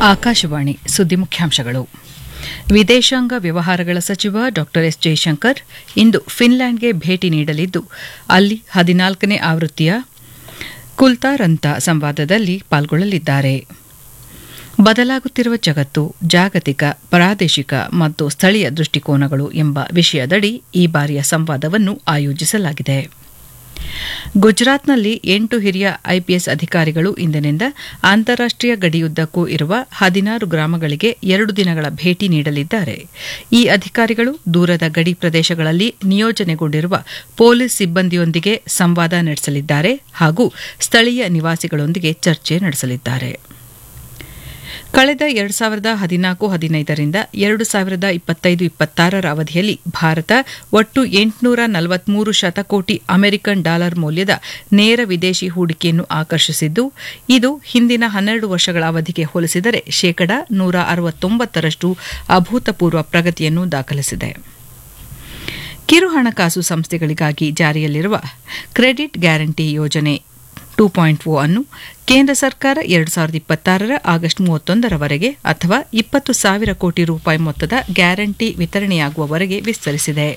ಆಕಾಶವಾಣಿ ಸುದ್ದಿ ಮುಖ್ಯಾಂಶಗಳು ವಿದೇಶಾಂಗ ವ್ಯವಹಾರಗಳ ಸಚಿವ ಡಾ ಎಸ್ ಜೈಶಂಕರ್ ಇಂದು ಫಿನ್ಲ್ಯಾಂಡ್ಗೆ ಭೇಟಿ ನೀಡಲಿದ್ದು ಅಲ್ಲಿ ಹದಿನಾಲ್ಕನೇ ಆವೃತ್ತಿಯ ಕುಲ್ತಾರಂತ ಸಂವಾದದಲ್ಲಿ ಪಾಲ್ಗೊಳ್ಳಲಿದ್ದಾರೆ ಬದಲಾಗುತ್ತಿರುವ ಜಗತ್ತು ಜಾಗತಿಕ ಪ್ರಾದೇಶಿಕ ಮತ್ತು ಸ್ಥಳೀಯ ದೃಷ್ಟಿಕೋನಗಳು ಎಂಬ ವಿಷಯದಡಿ ಈ ಬಾರಿಯ ಸಂವಾದವನ್ನು ಆಯೋಜಿಸಲಾಗಿದೆ ಗುಜರಾತ್ನಲ್ಲಿ ಎಂಟು ಹಿರಿಯ ಐಪಿಎಸ್ ಅಧಿಕಾರಿಗಳು ಇಂದಿನಿಂದ ಅಂತಾರಾಷ್ಟೀಯ ಗಡಿಯುದ್ದಕ್ಕೂ ಇರುವ ಹದಿನಾರು ಗ್ರಾಮಗಳಿಗೆ ಎರಡು ದಿನಗಳ ಭೇಟಿ ನೀಡಲಿದ್ದಾರೆ ಈ ಅಧಿಕಾರಿಗಳು ದೂರದ ಗಡಿ ಪ್ರದೇಶಗಳಲ್ಲಿ ನಿಯೋಜನೆಗೊಂಡಿರುವ ಪೊಲೀಸ್ ಸಿಬ್ಬಂದಿಯೊಂದಿಗೆ ಸಂವಾದ ನಡೆಸಲಿದ್ದಾರೆ ಹಾಗೂ ಸ್ಥಳೀಯ ನಿವಾಸಿಗಳೊಂದಿಗೆ ಚರ್ಚೆ ನಡೆಸಲಿದ್ದಾರೆ ಕಳೆದ ಎರಡು ಸಾವಿರದ ಹದಿನಾಲ್ಕು ಹದಿನೈದರಿಂದ ಎರಡು ಸಾವಿರದ ಇಪ್ಪತ್ತೈದು ಇಪ್ಪತ್ತಾರರ ಅವಧಿಯಲ್ಲಿ ಭಾರತ ಒಟ್ಟು ಎಂಟುನೂರ ನಲವತ್ಮೂರು ಶತಕೋಟಿ ಅಮೆರಿಕನ್ ಡಾಲರ್ ಮೌಲ್ಯದ ನೇರ ವಿದೇಶಿ ಹೂಡಿಕೆಯನ್ನು ಆಕರ್ಷಿಸಿದ್ದು ಇದು ಹಿಂದಿನ ಹನ್ನೆರಡು ವರ್ಷಗಳ ಅವಧಿಗೆ ಹೋಲಿಸಿದರೆ ಶೇಕಡಾ ನೂರ ಅರವತ್ತೊಂಬತ್ತರಷ್ಟು ಅಭೂತಪೂರ್ವ ಪ್ರಗತಿಯನ್ನು ದಾಖಲಿಸಿದೆ ಕಿರು ಹಣಕಾಸು ಸಂಸ್ಥೆಗಳಿಗಾಗಿ ಜಾರಿಯಲ್ಲಿರುವ ಕ್ರೆಡಿಟ್ ಗ್ಯಾರಂಟಿ ಯೋಜನೆ ಟೂ ಪಾಯಿಂಟ್ ಓ ಅನ್ನು ಕೇಂದ್ರ ಸರ್ಕಾರ ಎರಡು ಸಾವಿರದ ಇಪ್ಪತ್ತಾರರ ಆಗಸ್ಟ್ ಮೂವತ್ತೊಂದರವರೆಗೆ ಅಥವಾ ಇಪ್ಪತ್ತು ಸಾವಿರ ಕೋಟಿ ರೂಪಾಯಿ ಮೊತ್ತದ ಗ್ಯಾರಂಟಿ ವಿತರಣೆಯಾಗುವವರೆಗೆ ವಿಸ್ತರಿಸಿದೆ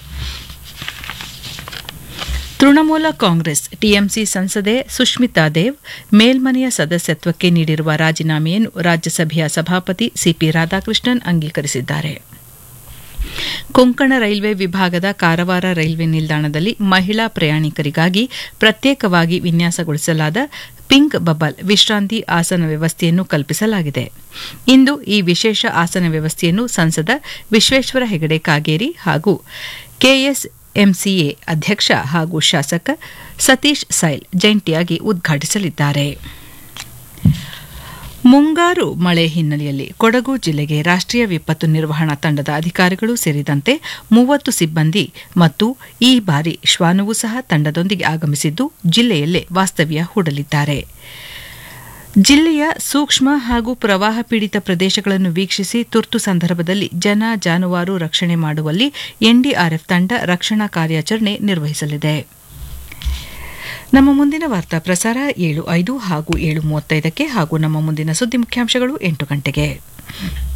ತೃಣಮೂಲ ಕಾಂಗ್ರೆಸ್ ಟಿಎಂಸಿ ಸಂಸದೆ ಸುಷ್ಮಿತಾ ದೇವ್ ಮೇಲ್ಮನೆಯ ಸದಸ್ಯತ್ವಕ್ಕೆ ನೀಡಿರುವ ರಾಜೀನಾಮೆಯನ್ನು ರಾಜ್ಯಸಭೆಯ ಸಭಾಪತಿ ಸಿಪಿ ರಾಧಾಕೃಷ್ಣನ್ ಅಂಗೀಕರಿಸಿದ್ದಾರೆ ಕೊಂಕಣ ರೈಲ್ವೆ ವಿಭಾಗದ ಕಾರವಾರ ರೈಲ್ವೆ ನಿಲ್ದಾಣದಲ್ಲಿ ಮಹಿಳಾ ಪ್ರಯಾಣಿಕರಿಗಾಗಿ ಪ್ರತ್ಯೇಕವಾಗಿ ವಿನ್ಯಾಸಗೊಳಿಸಲಾದ ಪಿಂಕ್ ಬಬಲ್ ವಿಶ್ರಾಂತಿ ಆಸನ ವ್ಯವಸ್ಥೆಯನ್ನು ಕಲ್ಪಿಸಲಾಗಿದೆ ಇಂದು ಈ ವಿಶೇಷ ಆಸನ ವ್ಯವಸ್ಥೆಯನ್ನು ಸಂಸದ ವಿಶ್ವೇಶ್ವರ ಹೆಗಡೆ ಕಾಗೇರಿ ಹಾಗೂ ಕೆಎಸ್ಎಂಸಿಎ ಅಧ್ಯಕ್ಷ ಹಾಗೂ ಶಾಸಕ ಸತೀಶ್ ಸೈಲ್ ಜಂಟಿಯಾಗಿ ಉದ್ಘಾಟಿಸಲಿದ್ದಾರೆ ಮುಂಗಾರು ಮಳೆ ಹಿನ್ನೆಲೆಯಲ್ಲಿ ಕೊಡಗು ಜಿಲ್ಲೆಗೆ ರಾಷ್ಟೀಯ ವಿಪತ್ತು ನಿರ್ವಹಣಾ ತಂಡದ ಅಧಿಕಾರಿಗಳು ಸೇರಿದಂತೆ ಮೂವತ್ತು ಸಿಬ್ಬಂದಿ ಮತ್ತು ಈ ಬಾರಿ ಶ್ವಾನವೂ ಸಹ ತಂಡದೊಂದಿಗೆ ಆಗಮಿಸಿದ್ದು ಜಿಲ್ಲೆಯಲ್ಲೇ ವಾಸ್ತವ್ಯ ಹೂಡಲಿದ್ದಾರೆ ಜಿಲ್ಲೆಯ ಸೂಕ್ಷ್ಮ ಹಾಗೂ ಪ್ರವಾಹ ಪೀಡಿತ ಪ್ರದೇಶಗಳನ್ನು ವೀಕ್ಷಿಸಿ ತುರ್ತು ಸಂದರ್ಭದಲ್ಲಿ ಜನ ಜಾನುವಾರು ರಕ್ಷಣೆ ಮಾಡುವಲ್ಲಿ ಎನ್ಡಿಆರ್ಎಫ್ ತಂಡ ರಕ್ಷಣಾ ಕಾರ್ಯಾಚರಣೆ ನಿರ್ವಹಿಸಲಿದೆ ನಮ್ಮ ಮುಂದಿನ ವಾರ್ತಾ ಪ್ರಸಾರ ಏಳು ಐದು ಹಾಗೂ ಏಳು ಮೂವತ್ತೈದಕ್ಕೆ ಹಾಗೂ ನಮ್ಮ ಮುಂದಿನ ಸುದ್ದಿ ಮುಖ್ಯಾಂಶಗಳು ಎಂಟು ಗಂಟೆಗೆ